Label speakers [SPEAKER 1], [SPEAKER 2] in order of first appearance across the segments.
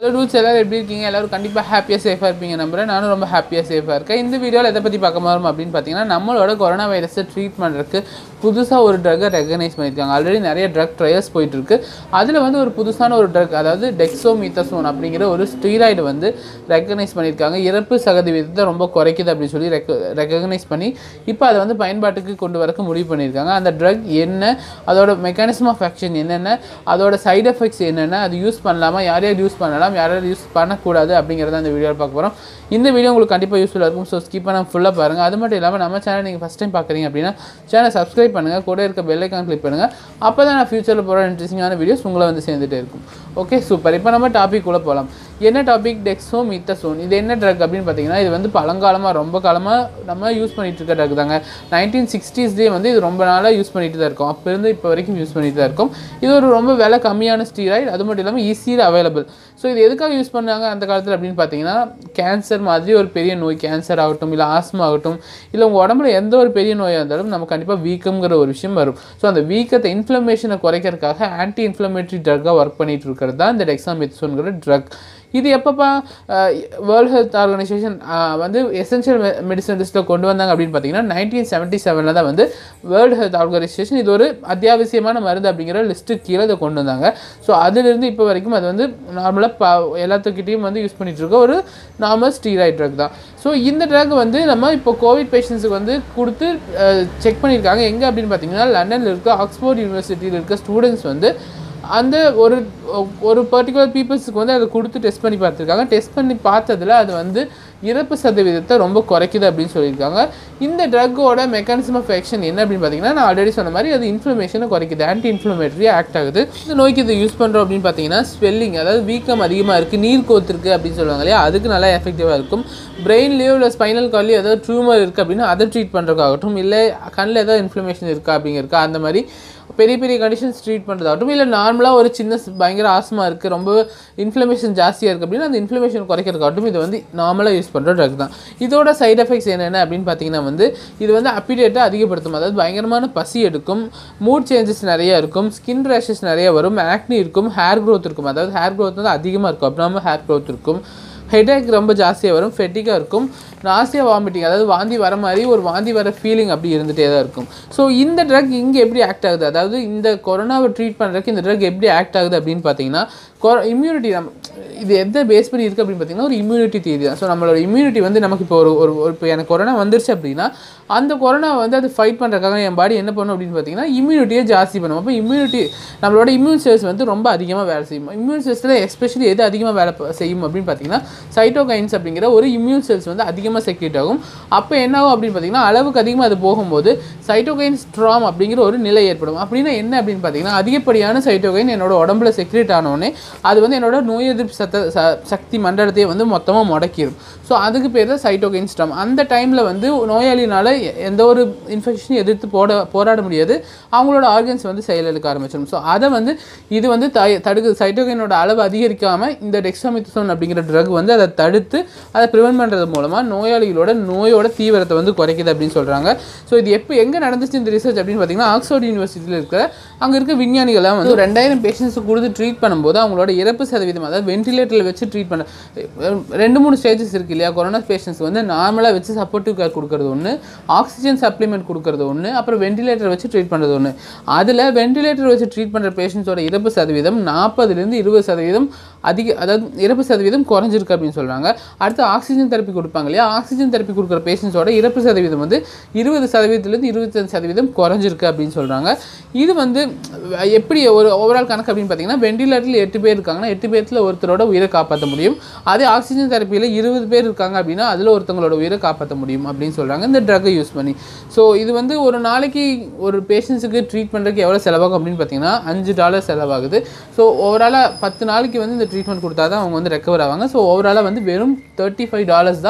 [SPEAKER 1] hello rules எல்லாரும் எப்படி இருக்கீங்க எல்லாரும் கண்டிப்பாக ஹாப்பியாக சேஃபாக இருப்பீங்க நம்புறேன் நானும் ரொம்ப ஹாப்பியாக சேஃபாக இருக்கேன் இந்த வீடியோவில் எதை பற்றி பார்க்க போகிறோம் அப்படின்னு பார்த்தீங்கன்னா நம்மளோட கொரோனா வைரஸை ட்ரீட் பண்ணுறதுக்கு புதுசாக ஒரு ட்ரக்கை ரெகனைஸ் பண்ணியிருக்காங்க ஆல்ரெடி நிறைய ட்ரக் ட்ரையல்ஸ் போயிட்டு இருக்கு அதில் வந்து ஒரு புதுசான ஒரு ட்ரக் அதாவது டெக்ஸோமீத்தசோன் அப்படிங்கிற ஒரு ஸ்டீராய்டு வந்து ரெகனைஸ் பண்ணியிருக்காங்க இறப்பு சதவீதத்தை ரொம்ப குறைக்குது அப்படின்னு சொல்லி ரெக்க ரெகனைஸ் பண்ணி இப்போ அதை வந்து பயன்பாட்டுக்கு கொண்டு வரக்கு முடிவு பண்ணியிருக்காங்க அந்த ட்ரக் என்ன அதோட மெக்கானிசம் ஆஃப் ஆக்ஷன் என்னென்ன அதோட சைடு எஃபெக்ட்ஸ் என்னென்ன அது யூஸ் பண்ணலாமா யார் யார் யூஸ் பண்ணலாம் யார் யார் யூஸ் பண்ணக்கூடாது அப்படிங்கிறத இந்த வீடியோவில் பார்க்க போகிறோம் இந்த வீடியோ உங்களுக்கு கண்டிப்பாக யூஸ்ஃபுல்லாக இருக்கும் ஸோ ஸ்கிப் பண்ணால் ஃபுல்லாக பாருங்கள் அது மட்டும் இல்லாமல் நம்ம சேனல் நீங்கள் ஃபஸ்ட் டைம் பார்க்குறீங்க அப்படின்னா சேனலை சப்ஸ்கிரைப் பண்ணுங்கள் கூட இருக்க பெல் ஐக்கான் கிளிக் பண்ணுங்கள் அப்போ தான் நான் ஃபியூச்சரில் போகிற இன்ட்ரெஸ்டிங்கான வீடியோஸ் உங்களை வந்து சேர்ந்துட்டே இருக்கும் ஓகே சூப்பர் இப்போ நம்ம டாபிக் கூட போகலாம் என்ன டாபிக் டெக்ஸோ மித்தசோன் இது என்ன ட்ரக் அப்படின்னு பார்த்தீங்கன்னா இது வந்து பழங்காலமாக ரொம்ப காலமாக நம்ம யூஸ் பண்ணிட்டு இருக்க ட்ரக் தாங்க நைன்டீன் சிக்ஸ்டீஸ்லேயே வந்து இது ரொம்ப நாளாக யூஸ் பண்ணிட்டு தான் இருக்கோம் அப்போ இருந்து இப்போ வரைக்கும் யூஸ் பண்ணிட்டு தான் இருக்கோம் இது ஒரு ரொம்ப விலை கம்மியான ஸ்டீராய்டு அது மட்டும் இல்லாமல் ஈஸியில் அவைலபிள் ஸோ இது எதுக்காக யூஸ் பண்ணாங்க அந்த காலத்தில் அப்படின்னு பார்த்தீங்கன்னா கேன்சர் மாதிரி ஒரு பெரிய நோய் கேன்சர் ஆகட்டும் இல்லை ஆஸ்மா ஆகட்டும் இல்லை உங்கள் உடம்புல எந்த ஒரு பெரிய நோயாக இருந்தாலும் நம்ம கண்டிப்பாக வீக்கம்ங்கிற ஒரு விஷயம் வரும் ஸோ அந்த வீக்கத்தை இன்ஃப்ளமேஷனை குறைக்கிறதுக்காக ஆன்டி இன்ஃப்ளமேட்டரி ட்ரக்காக ஒர்க் பண்ணிட்டு இருக்கிறது தான் இந்த டெக்ஸாமித்சோன்கிற ட்ரக் இது எப்பப்போ வேர்ல்ட் ஹெல்த் ஆர்கனைசேஷன் வந்து எசென்ஷியல் மெடிசன் லிஸ்ட்டில் கொண்டு வந்தாங்க அப்படின்னு பார்த்தீங்கன்னா நைன்டீன் செவன்ட்டி செவனில் தான் வந்து வேர்ல்டு ஹெல்த் ஆர்கனைசேஷன் இது ஒரு அத்தியாவசியமான மருந்து அப்படிங்கிற லிஸ்ட்டு கீழே இதை கொண்டு வந்தாங்க ஸோ அதிலிருந்து இப்போ வரைக்கும் அது வந்து நார்மலாக ப எல்லாத்துக்கிட்டையும் வந்து யூஸ் பண்ணிட்டு இருக்க ஒரு நார்மல் ஸ்டீராய்ட் ட்ரக் தான் ஸோ இந்த ட்ரக் வந்து நம்ம இப்போ கோவிட் பேஷண்ட்ஸுக்கு வந்து கொடுத்து செக் பண்ணியிருக்காங்க எங்கே அப்படின்னு பார்த்தீங்கன்னா லண்டனில் இருக்க ஆக்ஸ்போர்ட் யூனிவர்சிட்டியில் இருக்க ஸ்டூடெண்ட்ஸ் வந்து அந்த ஒரு ஒரு பர்டிகுலர் பீப்புள்ஸுக்கு வந்து அதை கொடுத்து டெஸ்ட் பண்ணி பார்த்துருக்காங்க டெஸ்ட் பண்ணி பார்த்ததில் அது வந்து இறப்பு சதவீதத்தை ரொம்ப குறைக்குது அப்படின்னு சொல்லியிருக்காங்க இந்த ட்ரக்கோட மெக்கானிசம் ஆஃப் ஆக்ஷன் என்ன அப்படின்னு பார்த்தீங்கன்னா நான் ஆல்ரெடி சொன்ன மாதிரி அது இன்ஃப்ளமேஷனை குறைக்குது ஆன்டி இன்ஃப்ளமேட்டரி ஆக்ட் ஆகுது இந்த நோய்க்கு இது யூஸ் பண்ணுறோம் அப்படின்னு பார்த்தீங்கன்னா ஸ்வெல்லிங் அதாவது வீக்கம் அதிகமாக இருக்குது நீர் கோத்துருக்கு அப்படின்னு சொல்லுவாங்க இல்லையா அதுக்கு நல்லா எஃபெக்டிவாக இருக்கும் பிரெயின்லேயோ இல்லை ஸ்பைனல் கால்லையோ ஏதாவது ட்யூமர் இருக்குது அப்படின்னா அதை ட்ரீட் பண்ணுறதுக்காகட்டும் இல்லை கண்ணில் ஏதாவது இன்ஃப்ளமேஷன் இருக்கா அப்படிங்கிறக்கா அந்த மாதிரி பெரிய பெரிய கண்டிஷன்ஸ் ட்ரீட் பண்ணுறதாகட்டும் இல்லை நார்மலாக ஒரு சின்ன பயங்கர ஆஸ்மா இருக்குது ரொம்ப இன்ஃப்ளமேஷன் ஜாஸ்தியாக இருக்குது அப்படின்னா அந்த இன்ஃப்ளமேஷன் குறைக்கிறதுக்காகட்டும் இது வந்து நார்மலாக யூஸ் பண்ணுற ட்ரக் தான் இதோட சைட் எஃபெக்ட்ஸ் என்னென்ன அப்படின்னு பார்த்தீங்கன்னா வந்து இது வந்து அப்பிடேட்டை அதிகப்படுத்தும் அதாவது பயங்கரமான பசி எடுக்கும் மூட் சேஞ்சஸ் நிறைய இருக்கும் ஸ்கின் ரேஷஸ் நிறைய வரும் ஆக்னி இருக்கும் ஹேர் க்ரோத் இருக்கும் அதாவது ஹேர் க்ரோத் வந்து அதிகமாக இருக்கும் அப்னாமல் ஹேர் க்ரோத் இருக்கும் ஹெடேக் ரொம்ப ஜாஸ்தியாக வரும் ஃபெட்டிக்காக இருக்கும் நாசியாக வாமிட்டிங் அதாவது வாந்தி வர மாதிரி ஒரு வாந்தி வர ஃபீலிங் அப்படி இருந்துகிட்டே தான் இருக்கும் ஸோ இந்த ட்ரக் இங்கே எப்படி ஆக்ட் ஆகுது அதாவது இந்த கொரோனாவை ட்ரீட் பண்ணுறதுக்கு இந்த ட்ரக் எப்படி ஆக்ட் ஆகுது அப்படின்னு பார்த்தீங்கன்னா கொ இம்யூனிட்டி நம்ம இது எதை பேஸ் பண்ணி இருக்குது அப்படின்னு பார்த்தீங்கன்னா ஒரு இம்யூனிட்டி தியரி தான் ஸோ நம்மளோட இம்யூனிட்டி வந்து நமக்கு இப்போ ஒரு ஒரு ஒரு இப்போ எனக்கு கொரோனா வந்துருச்சு அப்படின்னா அந்த கொரோனா வந்து அது ஃபைட் பண்ணுறதுக்காக என் பாடி என்ன பண்ணும் அப்படின்னு பார்த்தீங்கன்னா இம்யூனிட்டியை ஜாஸ்தி பண்ணும் அப்போ இம்யூனிட்டி நம்மளோட இம்யூன் செல்ஸ் வந்து ரொம்ப அதிகமாக வேலை செய்யும் இம்யூன் செல்ஸில் எஸ்பெஷலி எது அதிகமாக வேலை ப- செய்யும் அப்படின்னு பார்த்தீங்கன்னா சைட்டோகைன்ஸ் அப்படிங்கிற ஒரு இம்யூன் செல்ஸ் வந்து அதிகமாக செக்ரேட் ஆகும் அப்போ என்ன ஆகும் அப்படின்னு பார்த்தீங்கன்னா அளவுக்கு அதிகமாக அது போகும்போது சைட்டோகைன் ஸ்ட்ராம் அப்படிங்கிற ஒரு நிலை ஏற்படும் அப்படின்னா என்ன அப்படின்னு பார்த்தீங்கன்னா அதிகப்படியான சைட்டோகைன் என்னோட உடம்புல செக்ரேட் ஆனோடனே அது வந்து என்னோட நோய் எதிர்ப்பு சத்த ச- சக்தி மண்டலத்தையே வந்து மொத்தமாக முடக்கிடும் ஸோ அதுக்கு பேர் தான் சைட்டோகைன் ஸ்ட்ராம் அந்த டைமில் வந்து நோயாளினால எ- எந்த ஒரு இன்ஃபெக்ஷனையும் எதிர்த்து போட போராட முடியாது அவங்களோட ஆர்கன்ஸ் வந்து செயலிழக்க ஆரம்பிச்சிடும் ஸோ அதை வந்து இது வந்து த தடுக்கு சைட்டோகைனோட அளவு அதிகரிக்காமல் இந்த டெக்ஸாமித்தசோன் அப்படிங்கிற ட்ரக் வந்து அதை தடுத்து அதை ப்ரிவென்ட் பண்ணுறது மூலமாக நோயாளிகளோட நோயோட தீவிரத்தை வந்து குறைக்குது அப்படின்னு சொல்கிறாங்க ஸோ இது எப்போ எங்கே நடந்துச்சு இந்த ரிசர்ச் அப்படின்னு பார்த்தீங்கன்னா ஆக்ஸ்போர்ட் யூனிவர்சிட்டியில் இருக்கிற அங்கே இருக்க விஞ்ஞானிகள்லாம் வந்து ஒரு ரெண்டாயிரம் பேஷண்ட்ஸுக்கு கொடுத்து ட்ரீட் பண்ணும்போது அவங்களோட இறப்பு சதவீதம் அதாவது வென்டிலேட்டரில் வச்சு ட்ரீட் பண்ண ரெண்டு மூணு ஸ்டேஜஸ் இருக்கு இல்லையா கொரோனா பேஷண்ட்ஸ் வந்து நார்மலாக வச்சு சப்போர்ட்டிவ் கேர் கொடுக்கறது ஒன்று ஆக்சிஜன் சப்ளிமெண்ட் கொடுக்கறது ஒன்று அப்புறம் வென்டிலேட்டர் வச்சு ட்ரீட் பண்ணுறது ஒன்று அதில் வென்டிலேட்டர் வச்சு ட்ரீட் பண்ணுற பேஷண்ட்ஸோட இறப்பு சதவீதம் நாற்பதுலேருந்து இருபது சதவீதம் அதிக அதாவது இறப்பு சதவீதம் குறைஞ்சிருக்கு அப்படின்னு சொல்கிறாங்க அடுத்து ஆக்சிஜன் தெரப்பி கொடுப்பாங்க இல்லையா ஆக்சிஜன் தெரப்பி கொடுக்குற பேஷண்ட்ஸோட இறப்பு சதவீதம் வந்து இருபது சதவீதத்துலேருந்து இருபத்தஞ்சு சதவீதம் குறைஞ்சிருக்கு அப்படின்னு சொல்கிறாங்க இது வந்து எப்படி ஒரு ஓவரால் கணக்கு அப்படின்னு பார்த்தீங்கன்னா வெண்டிலேட்டரில் எட்டு பேர் இருக்காங்கன்னா எட்டு பேர்த்தில் ஒருத்தரோட உயிரை காப்பாற்ற முடியும் அதே ஆக்சிஜன் தெரப்பியில் இருபது பேர் இருக்காங்க அப்படின்னா அதில் ஒருத்தங்களோட உயிரை காப்பாற்ற முடியும் அப்படின்னு சொல்கிறாங்க இந்த ட்ரக்கை யூஸ் பண்ணி ஸோ இது வந்து ஒரு நாளைக்கு ஒரு பேஷண்ட்ஸுக்கு ட்ரீட் பண்ணுறதுக்கு எவ்வளோ செலவாகும் அப்படின்னு பார்த்தீங்கன்னா அஞ்சு டாலர் செலவாகுது ஸோ ஓவராலாக பத்து நாளைக்கு வந்து இந்த ட்ரீட்மெண்ட் கொடுத்தா தான் அவங்க வந்து ரெக்கவர் ஆவாங்க ஸோ ஓவராலாக வந்து வெறும் தேர்ட்டி ஃபைவ் டாலர்ஸ் தான்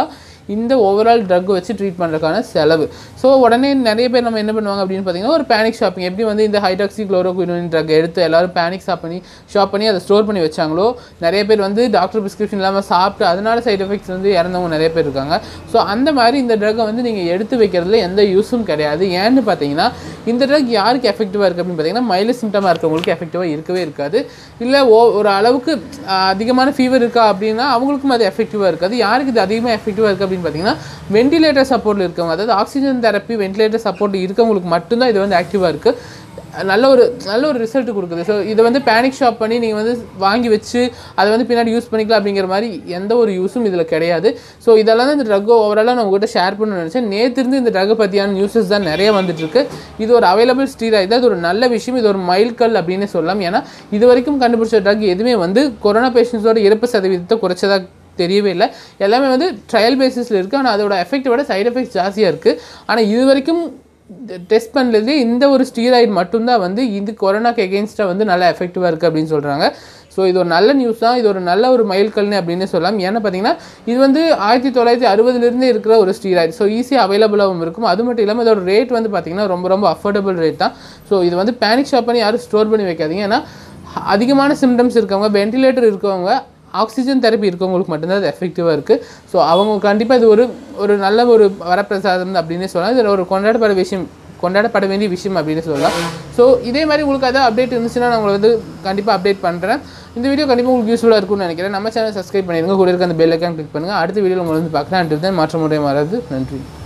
[SPEAKER 1] இந்த ஓவரால் ட்ரக் வச்சு ட்ரீட் பண்ணுறதுக்கான செலவு ஸோ உடனே நிறைய பேர் நம்ம என்ன பண்ணுவாங்க அப்படின்னு பார்த்தீங்கன்னா ஒரு பேனிக் ஷாப்பிங் எப்படி வந்து இந்த ஹைட்ராக்சி குளோரோகுயின் ட்ரக் எடுத்து எல்லாரும் பேனிக் ஷாப் பண்ணி ஷாப் பண்ணி அதை ஸ்டோர் பண்ணி வச்சாங்களோ நிறைய பேர் வந்து டாக்டர் ப்ரிஸ்கிரிப்ஷன் இல்லாமல் சாப்பிட்டு அதனால சைடு எஃபெக்ட்ஸ் வந்து இறந்தவங்க நிறைய பேர் இருக்காங்க ஸோ அந்த மாதிரி இந்த ட்ரக்கை வந்து நீங்கள் எடுத்து வைக்கிறதுல எந்த யூஸும் கிடையாது ஏன்னு பார்த்தீங்கன்னா இந்த ட்ரக் யாருக்கு எஃபெக்டிவாக இருக்குது அப்படின்னு பார்த்தீங்கன்னா மைல்டு சிம்டமாக இருக்கவங்களுக்கு எஃபெக்டிவாக இருக்கவே இருக்காது இல்லை ஓ ஒரு அளவுக்கு ஆஹ், அதிகமான ஃபீவர் இருக்கா அப்படின்னா அவங்களுக்கும் அது எஃபெக்டிவாக இருக்காது யாருக்கு இது அதிகமாக எஃபெக்டிவாக இருக்குது அப்படின்னு பார்த்தீங்கன்னா வென்டிலேட்டர் சப்போர்ட்டில் இருக்கவங்க அதாவது ஆக்சிஜன் தெரப்பி வென்டிலேட்டர் சப்போர்ட் இருக்கவங்களுக்கு மட்டும்தான் இது வந்து ஆக்டிவாக இருக்குது நல்ல ஒரு நல்ல ஒரு ரிசல்ட் கொடுக்குது ஸோ இதை வந்து பேனிக் ஷாப் பண்ணி நீங்கள் வந்து வாங்கி வச்சு அதை வந்து பின்னாடி யூஸ் பண்ணிக்கலாம் அப்படிங்கிற மாதிரி எந்த ஒரு யூஸும் இதில் கிடையாது ஸோ இதெல்லாம் தான் இந்த ட்ரக் ஓவராலாக நான் உங்கள்கிட்ட ஷேர் பண்ணணும்னு நினச்சேன் நேற்றிருந்து இந்த ட்ரக்கை பற்றியான நியூஸஸ் தான் நிறைய வந்துட்டு இருக்கு இது ஒரு அவைலபிள் ஸ்டீராய்டு இது ஒரு நல்ல விஷயம் இது ஒரு மைல்கல் அப்படின்னு சொல்லலாம் ஏன்னா இது வரைக்கும் கண்டுபிடிச்ச ட்ரக் எதுவுமே வந்து கொரோனா பேஷண்ட்ஸோட இறப்பு சதவீதத்தை குறைச்சதா தெரியவே இல்லை எல்லாமே வந்து ட்ரையல் பேசிஸில் இருக்குது ஆனால் அதோட எஃபெக்ட்டோட சைடு எஃபெக்ட்ஸ் ஜாஸ்தியாக இருக்குது ஆனால் இது வரைக்கும் டெஸ்ட் பண்ணதுலேயே இந்த ஒரு ஸ்டீராய்டு மட்டும்தான் வந்து இது கொரோனாக்கு எகென்ஸ்டாக வந்து நல்லா எஃபெக்டிவாக இருக்குது அப்படின்னு சொல்கிறாங்க ஸோ இது ஒரு நல்ல நியூஸ் தான் இது ஒரு நல்ல ஒரு மைல்கல்னு அப்படின்னு சொல்லலாம் ஏன்னா பார்த்தீங்கன்னா இது வந்து ஆயிரத்தி தொள்ளாயிரத்தி அறுபதுலேருந்தே இருக்கிற ஒரு ஸ்டீராய்டு ஸோ ஈஸியாக அவைலபிளாகவும் இருக்கும் அது மட்டும் இல்லாமல் இதோட ரேட் வந்து பார்த்தீங்கன்னா ரொம்ப ரொம்ப அஃபோர்டபுள் ரேட் தான் ஸோ இது வந்து பேனிக் ஷாப் பண்ணி யாரும் ஸ்டோர் பண்ணி வைக்காதீங்க ஏன்னா அதிகமான சிம்டம்ஸ் இருக்கவங்க வென்டிலேட்டர் இருக்கவங்க ஆக்சிஜன் தெரப்பி இருக்கவங்களுக்கு மட்டும்தான் அது எஃபெக்டிவாக இருக்குது ஸோ அவங்க கண்டிப்பாக இது ஒரு ஒரு நல்ல ஒரு வரப்பிரசாதம் அப்படின்னு சொல்லலாம் இது ஒரு கொண்டாடப்பட விஷயம் கொண்டாடப்பட வேண்டிய விஷயம் அப்படின்னு சொல்லலாம் ஸோ இதே மாதிரி உங்களுக்கு ஏதாவது அப்டேட் இருந்துச்சுன்னா நான் உங்களை வந்து கண்டிப்பாக அப்டேட் பண்ணுறேன் இந்த வீடியோ கண்டிப்பாக உங்களுக்கு யூஸ்ஃபுல்லாக இருக்கும்னு நினைக்கிறேன் நம்ம சேனல் சப்ஸ்கிரைப் பண்ணிடுங்க கூட இருக்க அந்த பெல் ஐக்கான் கிளிக் பண்ணுங்கள் அடுத்த வீடியோவில் உங்களை வந்து பார்க்குறேன் அண்ட் மாற்ற முறை மாறாது நன்றி